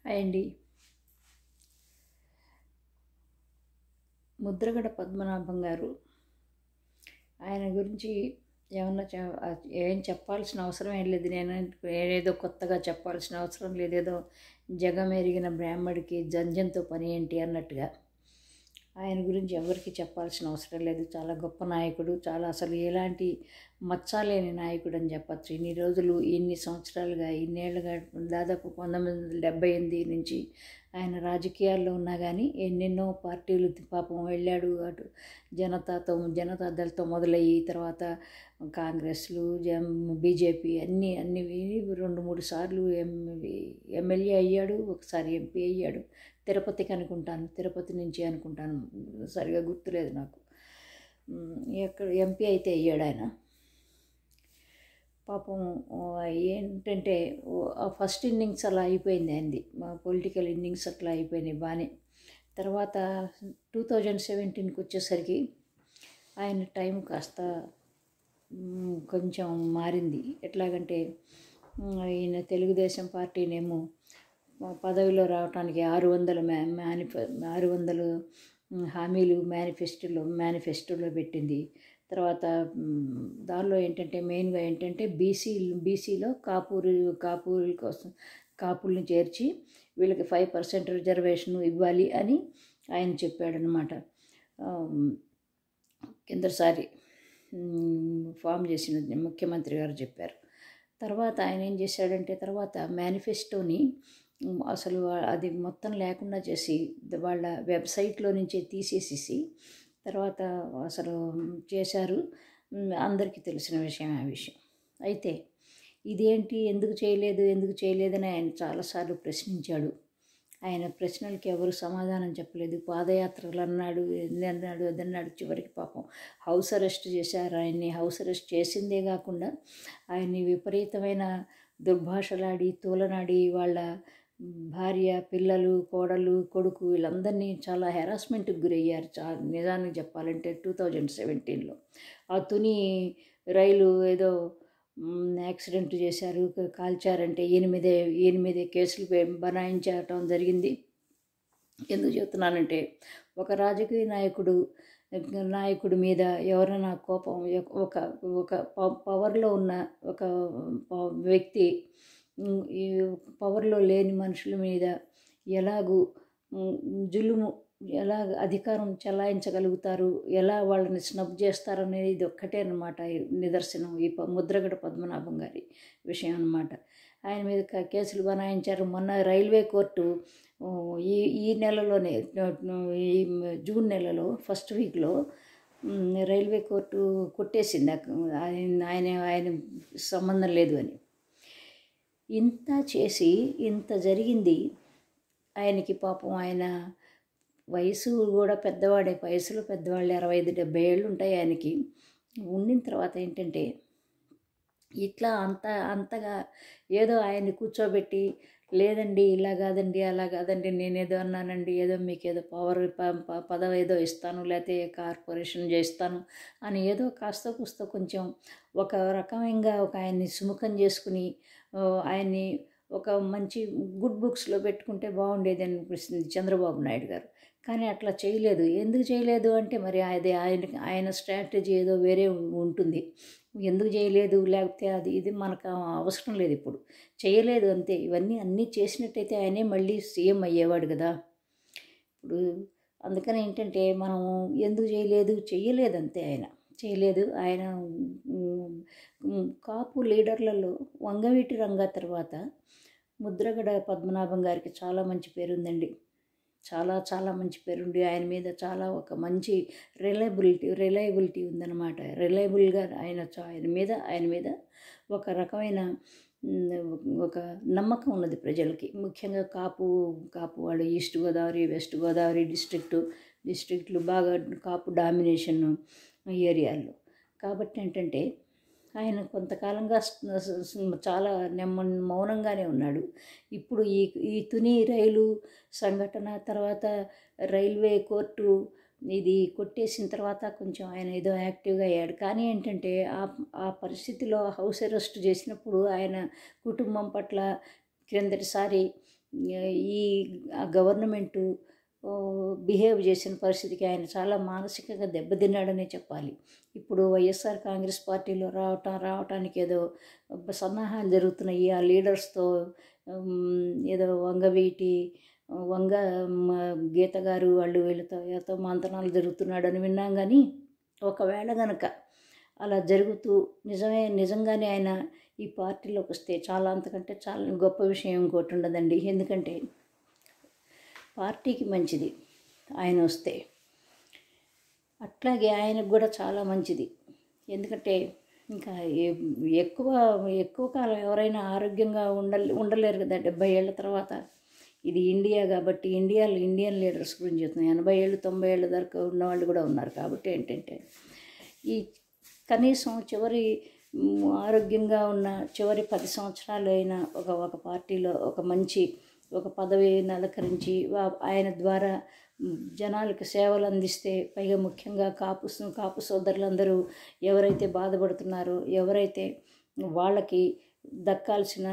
hi అండి ముద్రగడ పద్మనాభం గారు ఆయన గురించి ఏమన్నా చె- ఏం చెప్పాల్సిన అవసరం ఏం లేదు నేను ఏదో కొత్తగా చెప్పాల్సిన అవసరం లేదు ఏదో జగమెరిగిన బ్రాహ్మడికి జంజంతో పని ఏంటి అన్నట్టుగా ఆయన గురించి ఎవరికి చెప్పాల్సిన అవసరం లేదు చాలా గొప్ప నాయకుడు చాలా అసలు ఎలాంటి మచ్చాలేని నాయకుడు అని చెప్పచ్చు ఇన్ని రోజులు ఇన్ని సంవత్సరాలుగా ఇన్నేళ్ళుగా దాదాపు పంతొమ్మిది వందల డెబ్బై ఎనిమిది నుంచి ఆయన రాజకీయాల్లో ఉన్నా కానీ ఎన్నెన్నో పార్టీలు పాపం వెళ్ళాడు అటు జనతాతో జనతా దళతో మొదలయ్యి తర్వాత కాంగ్రెస్లు జం బీజేపీ అన్నీ అన్ని రెండు మూడు సార్లు ఎం ఎమ్మెల్యే అయ్యాడు ఒకసారి ఎంపీ అయ్యాడు తిరుపతికి అనుకుంటాను తిరుపతి నుంచి అనుకుంటాను సరిగా గుర్తులేదు నాకు ఉమ్, ఎక్కడ ఎంపీ అయితే అయ్యాడు ఆయన పాపం ఆ, ఏంటంటే ఓ, ఆ ఫస్ట్ ఇన్నింగ్స్ అలా అయిపోయింది ఆయనది మా పొలిటికల్ ఇన్నింగ్స్ అట్లా అయిపోయినాయి బాగానే తర్వాత టూ థౌజండ్ సెవెంటీన్కి వచ్చేసరికి ఆయన టైం కాస్త మ్, కొంచెం మారింది ఎట్లాగంటే మ్, ఈయన తెలుగుదేశం పార్టీనేమో పదవిలో రావడానికి ఆరు వందల మ్యా మేనిఫె ఆరు వందలు మ్, హామీలు మేనిఫెస్టోలో మేనిఫెస్టోలో పెట్టింది తర్వాత మ్, దానిలో ఏంటంటే మెయిన్గా ఏంటంటే బీసీ బీసీలో కాపూరు కాపూరుల కోసం కాపుల్ని చేర్చి వీళ్ళకి ఫైవ్ పర్సెంట్ రిజర్వేషన్ ఇవ్వాలి అని ఆయన చెప్పాడనమాట కిందసారి మ్, ఫామ్ చేసిన ముఖ్యమంత్రి గారు చెప్పారు తర్వాత ఆయన ఏం చేశాడంటే తర్వాత మేనిఫెస్టోని మ్, అసలు వా- అది మొత్తం లేకుండా చేసి ద- వాళ్ళ వెబ్సైట్లో నుంచే తీసేసేసి తర్వాత అసలు చేశారు మ్, అందరికీ తెలిసిన విషయం ఆ విషయం అయితే ఇదేంటి ఎందుకు చేయలేదు ఎందుకు చేయలేదని ఆయన చాలాసార్లు ప్రశ్నించాడు ఆయన ప్రశ్నలకి ఎవరు సమాధానం చెప్పలేదు పాదయాత్రలు అన్నాడు ఇది అన్నాడు అది అన్నాడు చివరికి పాపం హౌస్ అరెస్ట్ చేశారు ఆయన్ని హౌస్ అరెస్ట్ చేసిందే కాకుండా ఆయన్ని విపరీతమైన దుర్భాషలాడి తూలనాడి వాళ్ళ భార్య పిల్లలు కోడలు కొడుకు వీళ్ళందరినీ చాలా హెరాస్మెంట్కి గురయ్యారు చా నిజానికి చెప్పాలంటే టూ థౌజండ్ సెవెంటీన్లో ఆ తుని రైలు ఏదో మ్, యాక్సిడెంట్ చేశారు క- కాల్చారంటే ఎనిమిది ఎనిమిది కేసులు పె- బనాయించటం జరిగింది ఎందుకు చెప్తున్నానంటే ఒక రాజకీయ నాయకుడు నాయకుడి మీద ఎవరైనా కోపం ఒక ఒక ప- పవర్లో ఉన్న ఒక ప- వ్యక్తి ఉమ్, ఈ పవర్లో లేని మనుషుల మీద ఎలాగూ ఉమ్, జులుము ఎలా అధికారం చెలాయించగలుగుతారు ఎలా వాళ్ళని స్నబ్ చేస్తారనేది ఇది ఒక్కటే అనమాట నిదర్శనం ఈ ప- ముద్రగడ పద్మనాభం గారి విషయం అన్నమాట ఆయన మీద క- కేసులు బనాయించారు మొన్న రైల్వే కోర్టు ఓ, ఈ ఈ నెలలోనే ఈ జూన్ నెలలో ఫస్ట్ వీక్లో మ్, రైల్వే కోర్టు కొట్టేసింది ఆ- ఆయన ఆయన ఆయన సంబంధం లేదు అని ఇంత చేసి ఇంత జరిగింది ఆయనకి పాపం ఆయన వయసు కూడా పెద్దవాడే వయసులో పెద్దవాళ్ళు అరవై ఐదు డెబ్బై ఏళ్ళు ఉంటాయి ఆయనకి ఉండిన తర్వాత ఏంటంటే ఇట్లా అంత అంతగా ఏదో ఆయన్ని కూర్చోబెట్టి లేదండి ఇలా కాదండి అలా కాదండి నేనేదో అన్నానండి ఏదో మీకు ఏదో పవర్ ప- ప- పదవి ఏదో ఇస్తాను లేకపోతే కార్పొరేషన్ చేస్తాను అని ఏదో కాస్త కూస్త కొంచెం ఒక రకమైన ఒక ఆయన్ని సుముఖం చేసుకుని ఆ, ఆయన్ని ఒక మంచి గుడ్ బుక్స్లో పెట్టుకుంటే బాగుండేది అనిపిస్తుంది చంద్రబాబు నాయుడు గారు కానీ అట్లా చేయలేదు ఎందుకు చేయలేదు అంటే మరి అది ఆయన ఆయన స్ట్రాటజీ ఏదో వేరే ఉంటుంది ఎందుకు చేయలేదు లేకపోతే అది ఇది మనకు అవసరం లేదు ఇప్పుడు చేయలేదు అంతే ఇవన్నీ అన్నీ చేసినట్టయితే ఆయనే మళ్ళీ సీఎం అయ్యేవాడు కదా ఇప్పుడు అందుకని ఏంటంటే మనం ఎందుకు చేయలేదు చెయ్యలేదు అంతే ఆయన చేయలేదు ఆయన ఉమ్, ఉమ్, కాపు లీడర్లలో వంగవీటి రంగా తర్వాత ముద్రగడ పద్మనాభం గారికి చాలా మంచి పేరుందండి చాలా చాలా మంచి పేరుండి ఆయన మీద చాలా ఒక మంచి రిలయబిలిటీ రిలయబిలిటీ ఉందన్నమాట రిలయబుల్గా ఆయన చా- ఆయన మీద ఆయన మీద ఒక రకమైన మ్, ఒక నమ్మకం ఉన్నది ప్రజలకి ముఖ్యంగా కాపు కాపు వాళ్ళు east Godavari west Godavari district డిస్ట్రిక్ట్లు బాగా కాపు డామినేషన్ ఏరియాల్లో కాబట్టి ఏంటంటే ఆయన కొంతకాలంగా స- స- స- చాలా నెమ్మ మౌనంగానే ఉన్నాడు ఇప్పుడు ఈ ఈ తుని రైలు సంఘటన తర్వాత రైల్వే కోర్టు ఇది కొట్టేసిన తర్వాత కొంచెం ఆయన ఏదో యాక్టివ్గా అయ్యాడు కానీ ఏంటంటే ఆ ఆ పరిస్థితిలో హౌస్ అరెస్ట్ చేసినప్పుడు ఆయన కుటుంబం పట్ల క్రిందటిసారి ఈ గవర్నమెంటు బిహేవ్ చేసిన పరిస్థితికి ఆయన చాలా మానసికంగా దెబ్బతిన్నాడనే చెప్పాలి ఇప్పుడు వైఎస్ఆర్ కాంగ్రెస్ పార్టీలో రావటం రావటానికి ఏదో సన్నాహాలు జరుగుతున్నాయి ఆ లీడర్స్తో ఏదో వంగవీటి వంగ గీత గారు వాళ్ళు వీళ్ళతో ఏదో మంతనాలు జరుగుతున్నాడని విన్నాం కానీ ఒకవేళ గనక అలా జరుగుతూ నిజమే నిజంగానే ఆయన ఈ పార్టీలోకి వస్తే చాలా అంతకంటే చాలా గొప్ప విషయం ఇంకోటి ఉండదండి ఎందుకంటే పార్టీకి మంచిది ఆయన వస్తే అట్లాగే ఆయనకు కూడా చాలా మంచిది ఎందుకంటే ఇంకా ఎక్కువ ఎక్కువ కాలం ఎవరైనా ఆరోగ్యంగా ఉండ ఉండలేరు కదా డెబ్బై ఏళ్ళ తర్వాత ఇది ఇండియా కాబట్టి ఇండియాలో ఇండియన్ లీడర్స్ గురించి చెప్తున్నాను ఎనభై ఏళ్ళు తొంభై ఏళ్ళ దాకా ఉన్న వాళ్ళు కూడా ఉన్నారు కాబట్టి ఏంటంటే ఈ కనీసం చివరి ఆరోగ్యంగా ఉన్న చివరి పది సంవత్సరాలు అయినా ఒక ఒక పార్టీలో ఒక మంచి ఒక పదవి అలంకరించి ఆయన ద్వారా జనాలకు సేవలు అందిస్తే పైగా ముఖ్యంగా కాపు కాపు సోదరులందరూ ఎవరైతే బాధపడుతున్నారో ఎవరైతే వాళ్ళకి దక్కాల్సిన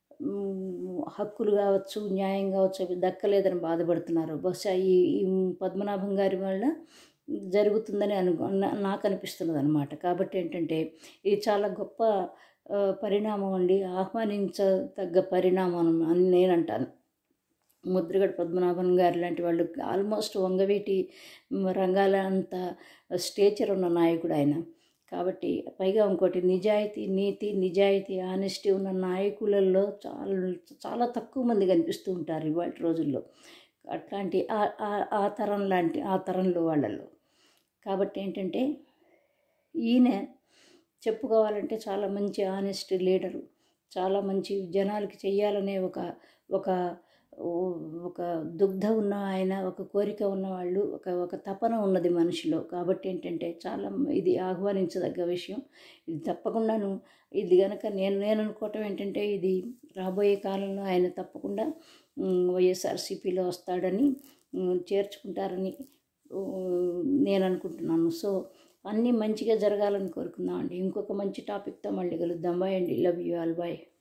హక్కులు కావచ్చు న్యాయం కావచ్చు అవి దక్కలేదని బాధపడుతున్నారు బహుశా ఈ ఈ పద్మనాభం గారి వల్ల జరుగుతుందని అను నాకు అనిపిస్తున్నది అనమాట కాబట్టి ఏంటంటే ఇది చాలా గొప్ప పరిణామం అండి ఆహ్వానించదగ్గ పరిణామం అని నేను అంటాను ముద్రగడ పద్మనాభన్ గారు లాంటి వాళ్ళు ఆల్మోస్ట్ వంగవీటి రంగాల అంత స్టేచర్ ఉన్న నాయకుడు ఆయన కాబట్టి పైగా ఇంకోటి నిజాయితీ నీతి నిజాయితీ ఆనెస్టీ ఉన్న నాయకులలో చాలా చాలా తక్కువ మంది కనిపిస్తూ ఉంటారు ఇవాళ రోజుల్లో అట్లాంటి ఆ తరం లాంటి ఆ తరంలో వాళ్ళలో కాబట్టి ఏంటంటే ఈయన చెప్పుకోవాలంటే చాలా మంచి ఆనెస్ట్ లీడరు చాలా మంచి జనాలకి చెయ్యాలనే ఒక ఒక ఒక దుగ్ధ ఉన్న ఆయన ఒక కోరిక ఉన్నవాళ్ళు ఒక ఒక తపన ఉన్నది మనిషిలో కాబట్టి ఏంటంటే చాలా ఇది ఆహ్వానించదగ్గ విషయం ఇది తప్పకుండాను ఇది కనుక నేను నేను అనుకోవటం ఏంటంటే ఇది రాబోయే కాలంలో ఆయన తప్పకుండా వైఎస్ఆర్సీపీలో వస్తాడని చేర్చుకుంటారని నేను అనుకుంటున్నాను సో అన్నీ మంచిగా జరగాలని కోరుకుందామండి ఇంకొక మంచి టాపిక్తో మళ్ళీ కలుద్దాం బాయ్ అండి లవ్ యూ ఆల్ బాయ్